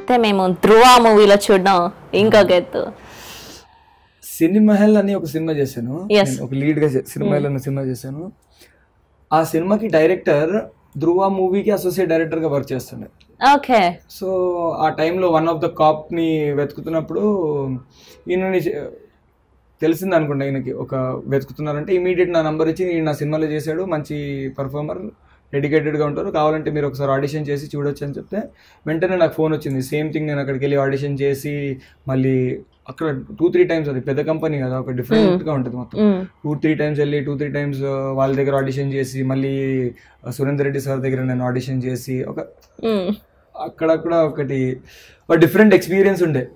అయితే మేము ధ్రువ మూవీలో చూడడం ఇంకొక ఎత్తు సినిమా హెల్ అని ఒక సినిమా చేశాను Yes. నేను ఒక లీడ్ గా సినిమా హెల్ అనే సినిమా చేశాను ఆ సినిమాకి డైరెక్టర్ ధ్రువ మూవీకి అసోసియేట్ డైరెక్టర్ గా వర్క్ చేస్తుండే ఓకే సో ఆ టైంలో వన్ ఆఫ్ ద కాప్ ని వెతుకుతున్నప్పుడు ఈయనని తెలిసింది అనుకుంటా ఈయనకి ఒక వెతుకుతున్నారంటే ఇమీడియట్ నా నంబర్ ఇచ్చి ఈయన నా సినిమాలో చేశాడు మంచి పర్ఫార్మర్ డెడికేటెడ్గా ఉంటారు కావాలంటే మీరు ఒకసారి ఆడిషన్ చేసి చూడొచ్చు అని చెప్తే వెంటనే నాకు ఫోన్ వచ్చింది సేమ్ థింగ్ నేను అక్కడికి వెళ్ళి ఆడిషన్ చేసి మళ్ళీ అక్కడ టూ త్రీ టైమ్స్ అది పెద్ద కంపెనీ కదా ఒక డిఫరెంట్గా ఉంటుంది మొత్తం టూ త్రీ టైమ్స్ వెళ్ళి టూ త్రీ టైమ్స్ వాళ్ళ దగ్గర ఆడిషన్ చేసి మళ్ళీ సురేందర్ రెడ్డి సార్ దగ్గర నేను ఆడిషన్ చేసి ఒక అక్కడక్కడ ఒకటి ఒక డిఫరెంట్ ఎక్స్పీరియన్స్ ఉండే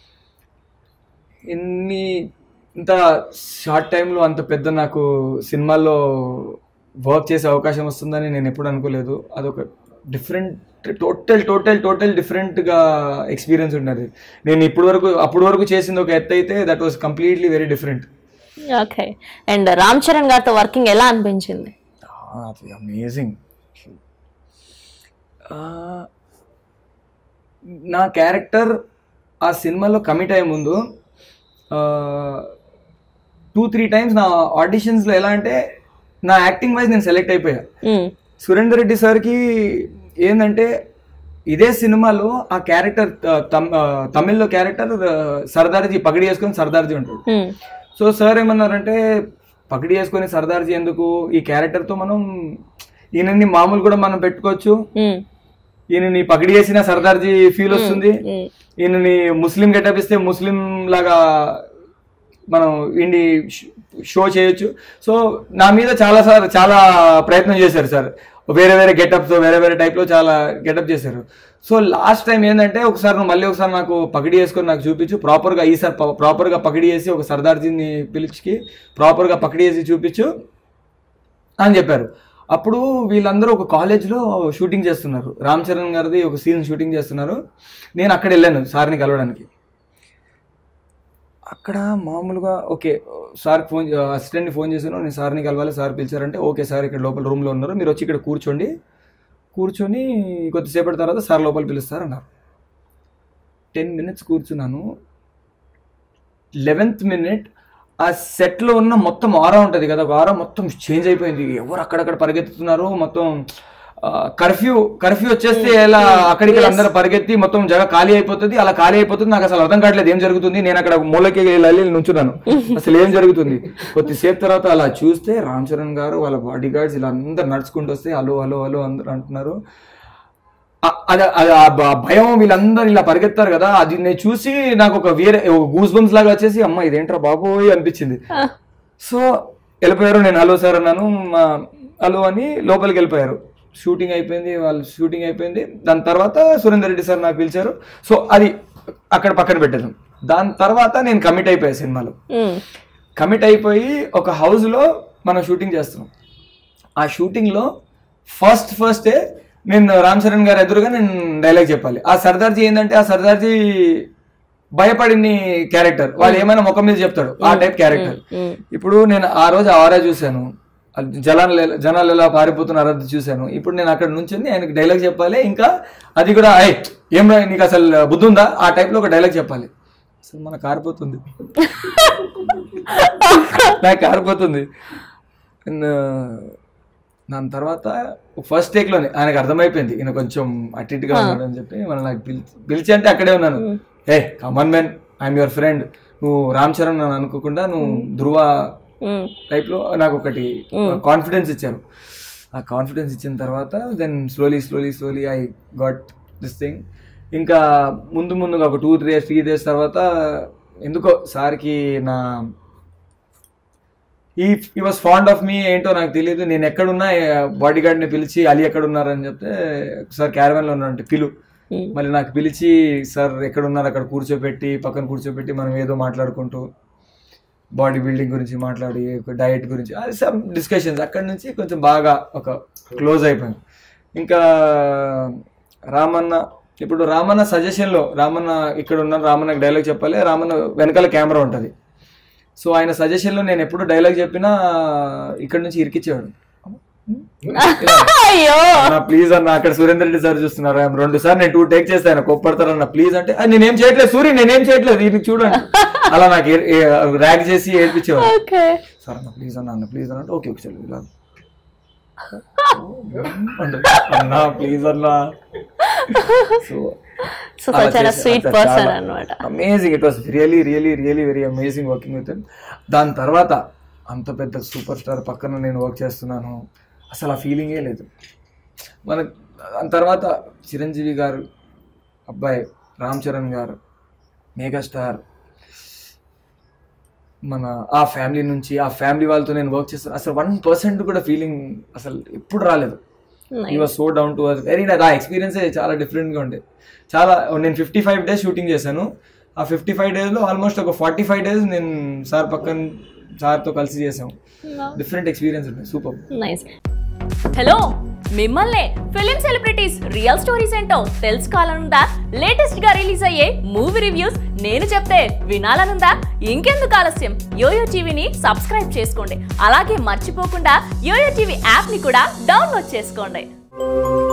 ఎన్ని ఇంత షార్ట్ టైంలో అంత పెద్ద నాకు సినిమాల్లో వర్క్ చేసే అవకాశం వస్తుందని నేను ఎప్పుడు అనుకోలేదు అదొక డిఫరెంట్ టోటల్ టోటల్ టోటల్ డిఫరెంట్గా ఎక్స్పీరియన్స్ ఉండేది నేను ఇప్పుడు వరకు అప్పుడు వరకు చేసింది ఒక ఎత్తు అయితే that was completely very different okay and Ram Charan గారితో వర్కింగ్ ఎలా అనిపించింది అది అమేజింగ్ నా క్యారెక్టర్ ఆ సినిమాలో కమిట్ అయ్యే ముందు టూ త్రీ టైమ్స్ నా ఆడిషన్స్లో ఎలా అంటే నా యాక్టింగ్ వైజ్ నేను సెలెక్ట్ అయిపోయా మ్మ్. సురేందర్ రెడ్డి సార్కి ఏంటంటే ఇదే సినిమాలో ఆ క్యారెక్టర్ తమిళ్లో క్యారెక్టర్ సర్దార్జీ పగడి వేసుకొని సర్దార్జీ ఉంటాడు మ్మ్. సో సార్ ఏమన్నారంటే పకడి చేసుకొని సర్దార్జీ ఎందుకు ఈ క్యారెక్టర్తో మనం ఈయనని మామూలు కూడా మనం పెట్టుకోవచ్చు మ్మ్. ఈయనని పకడి చేసిన సర్దార్జీ ఫీల్ వస్తుంది మ్మ్. ఈయనని ముస్లిం గెటప్ ఇస్తే ముస్లిం లాగా మనం ఇండి షో చేయొచ్చు సో నా మీద చాలా సార్ చాలా ప్రయత్నం చేశారు సార్ వేరే వేరే గెటప్స్ వేరే వేరే టైప్లో చాలా గెటప్ చేశారు సో లాస్ట్ టైం ఏంటంటే ఒకసారి నువ్వు మళ్ళీ ఒకసారి నాకు పగిడి చేసుకొని నాకు చూపించు ప్రాపర్గా ఈసారి ప్రాపర్గా పగిడి చేసి ఒక సర్దార్జీని పిలిచి ప్రాపర్గా పకిడి చేసి చూపించు అని చెప్పారు అప్పుడు వీళ్ళందరూ ఒక కాలేజ్లో షూటింగ్ చేస్తున్నారు రామ్ చరణ్ గారిది ఒక సీన్ షూటింగ్ చేస్తున్నారు నేను అక్కడ వెళ్ళాను సార్ని కలవడానికి అక్కడ మామూలుగా ఓకే సార్ ఫోన్ అసిస్టెంట్ని ఫోన్ చేశాను నేను సార్ని కలవాలి సార్ పిలిచారంటే ఓకే సార్ ఇక్కడ లోపల రూమ్లో ఉన్నారు మీరు వచ్చి ఇక్కడ కూర్చోండి కూర్చొని కొద్దిసేపటి తర్వాత సార్ లోపల పిలుస్తారు అన్నారు టెన్ మినిట్స్ కూర్చున్నాను లెవెన్త్ మినిట్ ఆ సెట్లో ఉన్న మొత్తం ఆరా ఉంటుంది కదా ఆరా మొత్తం చేంజ్ అయిపోయింది ఎవరు అక్కడక్కడ పరిగెత్తుతున్నారు మొత్తం కర్ఫ్యూ కర్ఫ్యూ వచ్చేస్తే ఎలా అక్కడికి అందరూ పరిగెత్తి మొత్తం జగ ఖాళీ అయిపోతుంది అలా ఖాళీ అయిపోతుంది నాకు అసలు అర్థం కావట్లేదు ఏం జరుగుతుంది నేను అక్కడ మూలకి వెళ్ళి నుంచున్నాను అసలు ఏం జరుగుతుంది కొద్దిసేపు తర్వాత అలా చూస్తే రామ్ చరణ్ గారు వాళ్ళ బాడీ గార్డ్స్ ఇలా అందరు నడుచుకుంటూ వస్తే హలో హలో హలో అందరు అంటున్నారు ఆ- అది అది ఆ భ- భయం వీళ్ళందరూ ఇలా పరిగెత్తారు కదా అది నేను చూసి నాకు ఒక వేరే గూస్ బంప్స్ లాగా వచ్చేసి అమ్మ ఇదేంట్రా బాబోయ్ అనిపించింది సో వెళ్ళిపోయారు నేను హలో సార్ అన్నాను మా హలో అని లోపలికి వెళ్ళిపోయారు షూటింగ్ అయిపోయింది వాళ్ళు షూటింగ్ అయిపోయింది దాని తర్వాత సురేందర్ రెడ్డి సార్ నాకు పిలిచారు సో అది అక్కడ పక్కన పెట్టాను దాని తర్వాత నేను కమిట్ అయిపోయా సినిమాలో మ్మ్. కమిట్ అయిపోయి ఒక హౌస్లో మనం షూటింగ్ చేస్తున్నాం ఆ షూటింగ్లో ఫస్ట్ ఫస్టే నేను రామ్ చరణ్ గారు ఎదురుగా నేను డైలాగ్ చెప్పాలి ఆ సర్దార్జీ ఏంటంటే ఆ సర్దార్జీ భయపడిన క్యారెక్టర్ వాడు ఏమైనా ముఖం మీద చెప్తాడు ఆ టైప్ క్యారెక్టర్ మ్మ్. ఇప్పుడు నేను ఆ రోజు ఆరా చూశాను అది జనాలు ఎలా- జనాలు ఎలా పారిపోతున్నారు అది చూశాను ఇప్పుడు నేను అక్కడ నుంచి ఆయనకి డైలాగ్ చెప్పాలి ఇంకా అది కూడా ఐ ఏం రా నీకు అసలు బుద్ధి ఉందా ఆ టైప్లో ఒక డైలాగ్ చెప్పాలి అసలు మన కారిపోతుంది నాకు కారిపోతుంది And, uh, దాని తర్వాత ఫస్ట్ టేక్లోనే ఆయనకు అర్థమైపోయింది ఈయన కొంచెం అటు ఇటుగా ఉన్నాడు అని చెప్పి మనం నాకు పిలిచి పిలిచి అంటే అక్కడే ఉన్నాను hey come on man I'm your friend నువ్వు రామ్ చరణ్ అని అనుకోకుండా నువ్వు ధ్రువ మ్మ్. టైప్లో నాకు ఒకటి కాన్ఫిడెన్స్ ఇచ్చారు ఆ కాన్ఫిడెన్స్ ఇచ్చిన తర్వాత then slowly slowly slowly I got this thing ఇంకా ముందు ముందుగా ఒక two three days three days తర్వాత ఎందుకో సార్కి నా ఈ ఈ వాస్ ఫాండ్ ఆఫ్ మీ ఏంటో నాకు తెలియదు నేను ఎక్కడున్నా బాడీ గార్డ్ని పిలిచి అలీ ఎక్కడున్నారని చెప్తే సార్ క్యారవన్లో ఉన్నారంటే పిలు మ్మ్. మళ్ళీ నాకు పిలిచి సార్ ఎక్కడున్నారు అక్కడ కూర్చోబెట్టి పక్కన కూర్చోబెట్టి మనం ఏదో మాట్లాడుకుంటూ బాడీ బిల్డింగ్ గురించి మాట్లాడి డయట్ గురించి అది సమ్ డిస్కషన్స్ అక్కడి నుంచి కొంచెం బాగా ఒక క్లోజ్ అయిపోయింది ఇంకా రామన్న ఇప్పుడు రామన్న సజెషన్లో రామన్న ఇక్కడ ఉన్న రామన్నకి డైలాగ్ చెప్పాలి రామన్న వెనకాల కెమెరా ఉంటుంది సో ఆయన సజెషన్లో నేను ఎప్పుడు డైలాగ్ చెప్పినా ఇక్కడ నుంచి ఇరికిచ్చేవాడు అయ్యో అన్న ప్లీజ్ అన్న అక్కడ సురేందర్ రెడ్డి సార్ చూస్తున్నారు ఆయన రెండు సార్ నేను టూ టేక్ చేస్తాను కోప్పడతారన్న ప్లీజ్ అంటే "ఆ, నేనేం చేయట్లేదు సూర్య నేనేం చేయట్లేదు ఇది చూడండి అలా నాకు ర్యాక్ చేసి ఏడ్పించేవారు ఓకే సార్ అన్న ప్లీజ్ అన్న అన్న ప్లీజ్ అన్న అంటే ఓకే ఒకసారి ఇలా అంటే, అన్న ప్లీజ్ అన్న సో సో చాలా స్వీట్ పర్సన్ అన్నమాట amazing it was really really really very amazing working with దాని తర్వాత అంత పెద్ద సూపర్ స్టార్ పక్కన నేను వర్క్ చేస్తున్నాను అసలు ఆ ఫీలింగే లేదు మన దాని తర్వాత చిరంజీవి గారు అబ్బాయి రామ్ చరణ్ గారు మెగాస్టార్ మన ఆ ఫ్యామిలీ నుంచి ఆ ఫ్యామిలీ వాళ్ళతో నేను వర్క్ చేస్తాను అసలు వన్ పర్సెంట్ కూడా ఫీలింగ్ అసలు ఎప్పుడు రాలేదు he was so down to అస్ వెరీ నైస్ ఆ ఎక్స్పీరియన్స్ చాలా డిఫరెంట్గా ఉండే చాలా నేను ఫిఫ్టీ ఫైవ్ డేస్ షూటింగ్ చేశాను ఆ ఫిఫ్టీ ఫైవ్ డేస్లో ఆల్మోస్ట్ ఒక ఫార్టీ ఫైవ్ డేస్ నేను సార్ పక్కన సార్తో కలిసి చేసాం డిఫరెంట్ ఎక్స్పీరియన్స్ ఉంది సూపర్ నైస్ హలో మిమ్మల్నే ఫిలిం సెలబ్రిటీస్ రియల్ స్టోరీస్ ఏంటో తెలుసుకోవాలనుందా లేటెస్ట్ గా రిలీజ్ అయ్యే మూవీ రివ్యూస్ నేను చెప్తే వినాలనుందా ఇంకెందుకు ఆలస్యం యోయో టీవీని సబ్స్క్రైబ్ చేసుకోండి అలాగే మర్చిపోకుండా యోయో టీవీ యాప్ ని కూడా డౌన్లోడ్ చేసుకోండి